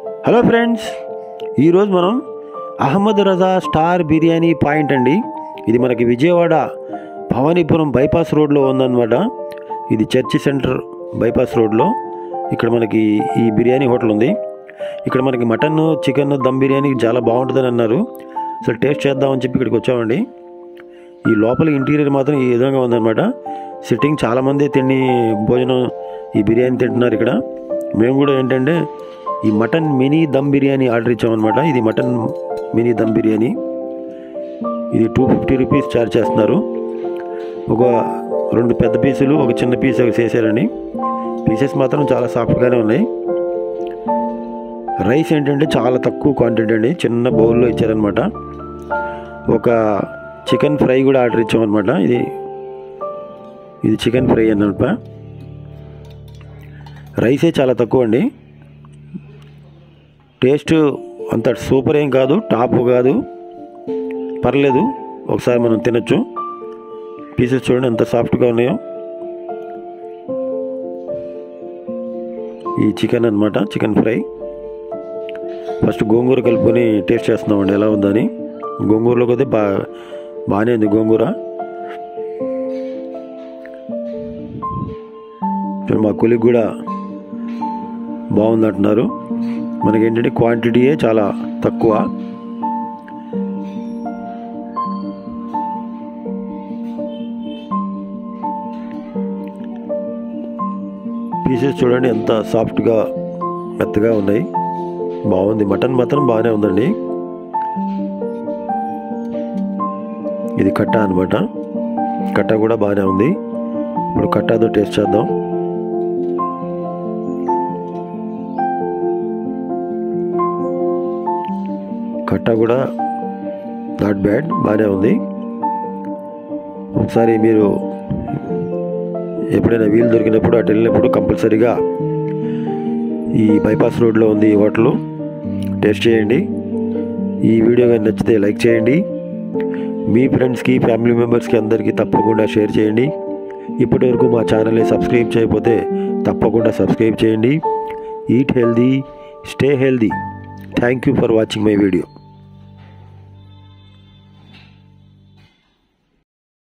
hello friends ఈరోజు మనం Ahmed Raza star biryani point అండి ఇది మనకి విజయవాడ భవానీపురం బైపాస్ రోడ్లో ఉందన్నమాట ఇది చర్చి సెంటర్ బైపాస్ రోడ్లో ఇక్కడ మనకి ఈ బిర్యానీ హోటల్ ఉంది ఇక్కడ మనకి మటన్ చికెన్ దమ్ బిర్యానీ చాలా బాగుంటుందని అన్నారు అసలు టేస్ట్ చేద్దామని చెప్పి ఇక్కడికి వచ్చామండి ఈ లోపల ఇంటీరియర్ మాత్రం ఈ విధంగా ఉందన్నమాట సిట్టింగ్ చాలామంది తిని భోజనం ఈ బిర్యానీ తింటున్నారు ఇక్కడ మేము కూడా ఏంటంటే ఈ mutton mini dum biryani order ఇచ్చామన్నమాట ఇది మటన్ మినీ దమ్ బిర్యానీ ఇది టూ ఫిఫ్టీ రూపీస్ ఛార్జ్ చేస్తున్నారు ఒక రెండు పెద్ద పీసులు ఒక చిన్న పీస్ చేశారండి పీసెస్ మాత్రం చాలా సాఫ్ట్గానే ఉన్నాయి రైస్ ఏంటంటే చాలా తక్కువ క్వాంటిటీ అండి చిన్న బౌల్లో ఇచ్చారనమాట ఒక చికెన్ ఫ్రై కూడా ఆర్డర్ ఇచ్చామన్నమాట ఇది ఇది చికెన్ ఫ్రై అన్నమాట రైసే చాలా తక్కువ అండి టేస్ట్ అంత సూపర్ ఏం కాదు టాప్ కాదు పర్లేదు ఒకసారి మనం తినొచ్చు పీసెస్ చూడండి ఎంత సాఫ్ట్గా ఉన్నాయో ఈ చికెన్ అన్నమాట చికెన్ ఫ్రై ఫస్ట్ గోంగూర కలుపుకొని టేస్ట్ చేస్తున్నామండి ఎలా ఉందని గోంగూరలోకి అయితే బా బాగానే ఉంది గోంగూర చూడండి మా కొలిగ్ కూడా బాగుంది అంటున్నారు మనకేంటంటే క్వాంటిటీయే చాలా తక్కువ పీసెస్ చూడండి ఎంత సాఫ్ట్గా మెత్తగా ఉన్నాయి బాగుంది మటన్ మాత్రం బాగానే ఉందండి ఇది కట్ట అనమాట కట్ట కూడా బాగానే ఉంది ఇప్పుడు కట్టాతో టేస్ట్ చేద్దాం కట్ట కూడా నాట్ బ్యాడ్ బాగానే ఉంది ఒకసారి మీరు ఎప్పుడైనా వీలు దొరికినప్పుడు అటు వెళ్ళినప్పుడు కంపల్సరీగా ఈ బైపాస్ రోడ్లో ఉంది ఈ హోటల్ టేస్ట్ చేయండి ఈ వీడియో కానీ నచ్చితే లైక్ చేయండి మీ ఫ్రెండ్స్కి ఫ్యామిలీ మెంబర్స్కి అందరికీ తప్పకుండా షేర్ చేయండి ఇప్పటి వరకు మా ఛానల్ని సబ్స్క్రైబ్ చేయకపోతే తప్పకుండా సబ్స్క్రైబ్ చేయండి eat healthy stay healthy thank you for watching my video